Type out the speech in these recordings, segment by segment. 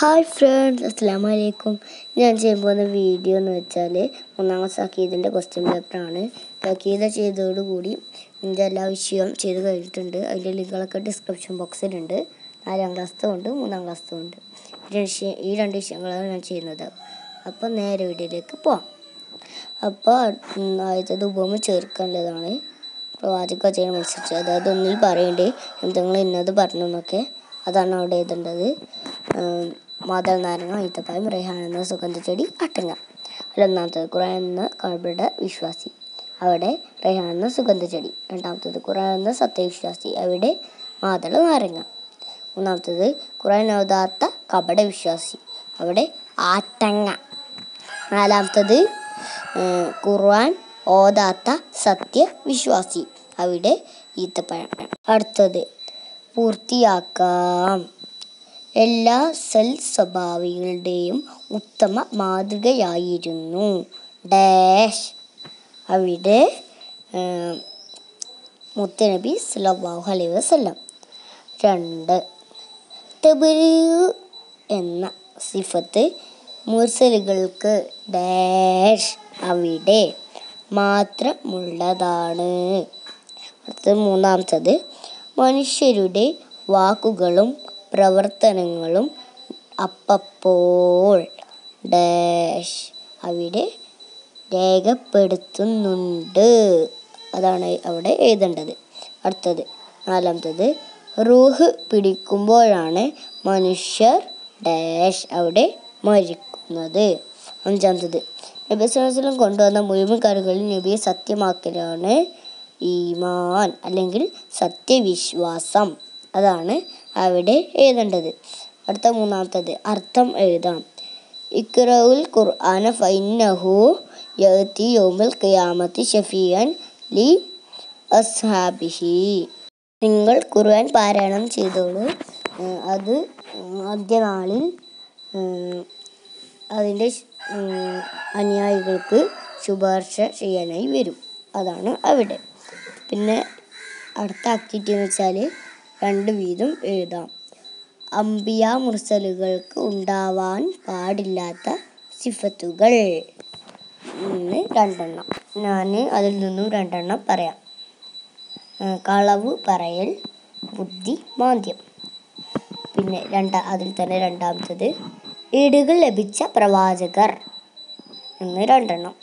hi friends അസ്സാം വലൈക്കും ഞാൻ ചെയ്യാൻ പോകുന്ന വീഡിയോ എന്ന് വെച്ചാൽ മൂന്നാം ക്ലാസ് അക്കീതിൻ്റെ ക്വസ്റ്റ്യൻ പേപ്പറാണ് അക്കീത ചെയ്തതോടുകൂടി ഇതിൻ്റെ എല്ലാ വിഷയവും ചെയ്ത് കഴിഞ്ഞിട്ടുണ്ട് അതിൻ്റെ ലിങ്കുകളൊക്കെ ഡിസ്ക്രിപ്ഷൻ ബോക്സിലുണ്ട് നാലാം ക്ലാസ്സത്തും ഉണ്ട് മൂന്നാം ക്ലാസ്സത്തും ഉണ്ട് ഈ രണ്ട് വിഷയം ഈ രണ്ട് വിഷയങ്ങളാണ് ഞാൻ ചെയ്യുന്നത് അപ്പോൾ നേരെ വീഡിയോയിലേക്ക് പോവാം അപ്പോൾ ആദ്യത്തത് ഉപമ ചേർക്കാനുള്ളതാണ് പ്രവാചക ചെയ്യുന്ന മത്സരിച്ച് അതായത് ഒന്നിൽ പറയണ്ടേ എന്തെങ്കിലും ഇന്നത് പറഞ്ഞു എന്നൊക്കെ അതാണ് അവിടെ എഴുതേണ്ടത് മാതൽ നാരങ്ങ ഈത്തപ്പായം റെഹാൻ എന്ന സുഗന്ധച്ചെടി അട്ടങ്ങ ഒന്നാമത്തത് ഖുറാൻ എന്ന കഴബയുടെ വിശ്വാസി അവിടെ റെഹാൻ എന്ന സുഗന്ധച്ചെടി രണ്ടാമത്തത് ഖുറാൻ എന്ന സത്യവിശ്വാസി അവിടെ മാതള നാരങ്ങ മൂന്നാമത്തത് ഖുറാൻ ഓതാത്ത കപട വിശ്വാസി അവിടെ ആട്ടങ്ങ നാലാമത്തത് ഏഹ്, ഖുർആൻ ഓതാത്ത സത്യവിശ്വാസി അവിടെ ഈത്തപ്പഴം അടുത്തത് പൂർത്തിയാക്കാം എല്ലാ സൽ സ്വഭാവികളുടെയും ഉത്തമ മാതൃകയായിരുന്നു ഡാഷ് അവിടെ ഏഹ്, മുത്തനബി സല്ലല്ലാഹു അലൈഹി വസല്ലം രണ്ട് തബലീഗ് എന്ന സിഫത്ത് മുർസലുകൾക്ക് ഡാഷ് അവിടെ മാത്രമുള്ളതാണ് അടുത്തത് മൂന്നാമത്തത് മനുഷ്യരുടെ വാക്കുകളും പ്രവർത്തനങ്ങളും അപ്പപ്പോൾ ഡാഷ് അവിടെ രേഖപ്പെടുത്തുന്നുണ്ട് അതാണ് അവിടെ എഴുതേണ്ടത് അടുത്തത് നാലാമത്തത് റൂഹ് പിടിക്കുമ്പോഴാണ് മനുഷ്യർ ഡാഷ് അവിടെ മരിക്കുന്നത് അഞ്ചാമത്തത് നബി സ്വലം കൊണ്ടുവന്ന മുഴുവൻ കാര്യങ്ങളിൽ നബിയെ സത്യമാക്കലാണ് ഈമാൻ അല്ലെങ്കിൽ സത്യവിശ്വാസം അതാണ് അവിടെ എഴുതേണ്ടത് അടുത്ത മൂന്നാമത്തത് അർത്ഥം എഴുതാം ഇക്റഉൽ ഖുർആന ഫൈന്നഹു യഅതി യൗമൽ ഖിയാമത്തി ഷഫീഅൻ ലി അസ്ഹാബിഹി നിങ്ങൾ ഖുർആൻ പാരായണം ചെയ്തോളൂ ഏഹ് അത് അന്ത്യനാളിൽ ഏഹ് അതിൻ്റെ ശ്- ഉം, അനുയായികൾക്ക് ശുപാർശ ചെയ്യാനായി വരും അതാണ് അവിടെ പിന്നെ അടുത്ത ആക്ടിവിറ്റി എന്ന് വെച്ചാൽ രണ്ട് വീതം എഴുതാം അംബിയ മുർസലുകൾക്ക് ഉണ്ടാവാൻ പാടില്ലാത്ത സിഫത്തുകൾ ഇന്ന് രണ്ടെണ്ണം ഞാൻ അതിൽ നിന്നും രണ്ടെണ്ണം പറയാം ഏഹ് കളവ് പറയൽ ബുദ്ധി മാന്ദ്യം പിന്നെ രണ്ടാ അതിൽ തന്നെ രണ്ടാമത്തത് ഏടുകൾ ലഭിച്ച പ്രവാചകർ എന്ന് രണ്ടെണ്ണം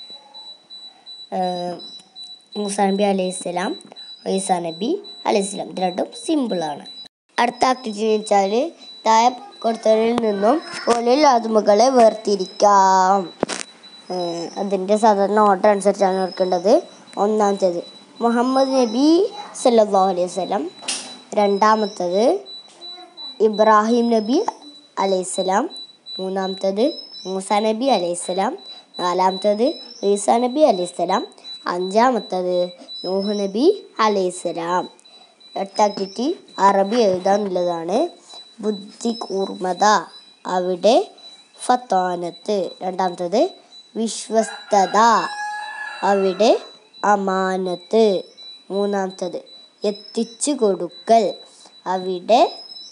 ഏഹ് മൂസാ നബി അലൈഹി സ്വലാം ഈസാ നബി അലൈഹി സ്വലാം ഇത് രണ്ടും സിമ്പിളാണ് അടുത്ത ആക്ടിവിറ്റി എന്ന് വെച്ചാൽ താഴെ കൊടുത്തതിൽ നിന്നും പോലെയുള്ള ആത്മകളെ വേർതിരിക്കാം ഏഹ് അതിൻ്റെ സാധാരണ ഓർഡർ അനുസരിച്ചാണ് ഓർക്കേണ്ടത് ഒന്നാമത്തേത് മുഹമ്മദ് നബി സല്ലല്ലാഹു അലൈഹി വസല്ലം രണ്ടാമത്തത് ഇബ്രാഹിം നബി അലൈഹിസ്സലാം മൂന്നാമത്തത് മൂസ നബി അലൈഹിസ്സലാം നാലാമത്തത് ഈസാ നബി അലൈഹിസ്സലാം അഞ്ചാമത്തത് നൂഹ് നബി അലൈഹിസ്സലാം എട്ടാക്കിറ്റി അറബി എഴുതാന്നുള്ളതാണ് ബുദ്ധി കൂർമ്മത അവിടെ ഫത്താനത്ത് രണ്ടാമത്തത് വിശ്വസ്തത അവിടെ അമാനത്ത് മൂന്നാമത്തത് എത്തിച്ചു കൊടുക്കൽ അവിടെ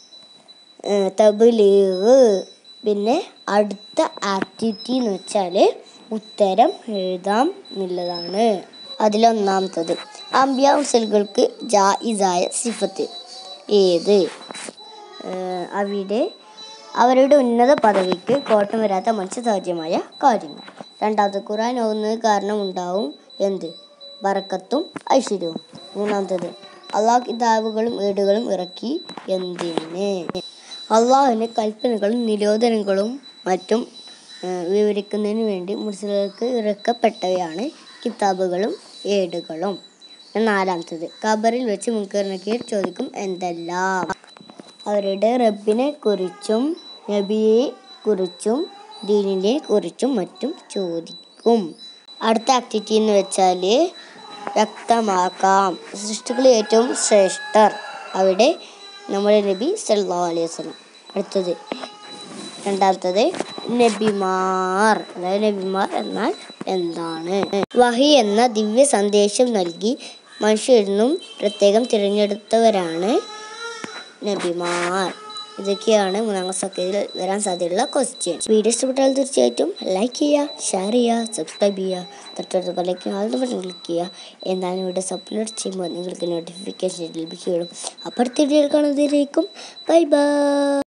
ഏഹ് തബ്ലീഗ് പിന്നെ അടുത്ത ആക്ടിവിറ്റി എന്ന് വെച്ചാൽ ഉത്തരം എഴുതാം എന്നുള്ളതാണ് അതിലൊന്നാമത്തത് അമ്പിയ മുസലുകൾക്ക് ജായിസായ സിഫത്ത് ഏത് ഏഹ് അവിടെ അവരുടെ ഉന്നത പദവിക്ക് കോട്ടം വരാത്ത മനുഷ്യ സഹജമായ കാര്യങ്ങൾ രണ്ടാമത്തെ ഖുറാൻ ഓതുന്നത് കാരണം ഉണ്ടാവും എന്ത് ബറക്കത്തും ഐശ്വര്യവും മൂന്നാമത്തത് അള്ളാഹ് കിതാബുകളും ഏടുകളും ഇറക്കി എന്തിന് അള്ളാഹുവിൻ്റെ കൽപ്പനകളും നിരോധനങ്ങളും മറ്റും ഏഹ്, വിവരിക്കുന്നതിന് വേണ്ടി മുസ്ലിങ്ങൾക്ക് ഇറക്കപ്പെട്ടവയാണ് കിതാബുകളും ഏടുകളും നാലാമത്തത് ഖബറിൽ വെച്ച് മുൻകർ ചോദിക്കും എന്തെല്ലാം അവരുടെ റബ്ബിനെ കുറിച്ചും നബിയെ കുറിച്ചും ദീനിനെ കുറിച്ചും മറ്റും ചോദിക്കും അടുത്ത ആക്ടിവിറ്റി എന്ന് വെച്ചാൽ വ്യക്തമാക്കാം സൃഷ്ടികളിൽ ഏറ്റവും ശ്രേഷ്ഠർ അവിടെ നമ്മുടെ നബി സല്ലല്ലാഹു അലൈഹി വസല്ലം അടുത്തത് രണ്ടാമത്തത് നബിമാർ അതായത് നബിമാർ എന്നാൽ എന്താണ് വഹി എന്ന ദിവ്യ സന്ദേശം നൽകി മനുഷ്യരിനും പ്രത്യേകം തിരഞ്ഞെടുത്തവരാണ് നബിമാർ ഇതൊക്കെയാണ് മൂന്നാം ക്ലാസ് ഒക്കെ വരാൻ സാധ്യതയുള്ള ക്വസ്റ്റ്യൻസ് വീഡിയോ ഇഷ്ടപ്പെട്ടാൽ തീർച്ചയായിട്ടും ലൈക്ക് ചെയ്യുക ഷെയർ ചെയ്യുക സബ്സ്ക്രൈബ് ചെയ്യുക തൊട്ടടുത്ത പലക്കും ആദ്യം ബട്ടൺ ക്ലിക്ക് ചെയ്യുക എന്നാലും വീഡിയോസ് അപ്ലോഡ് ചെയ്യുമ്പോൾ നിങ്ങൾക്ക് നോട്ടിഫിക്കേഷൻ ലഭിക്കുകയുള്ളൂ അപ്പോൾ അടുത്ത വീഡിയോയിൽ കാണുന്നതിലേക്കും ബൈ ബൈ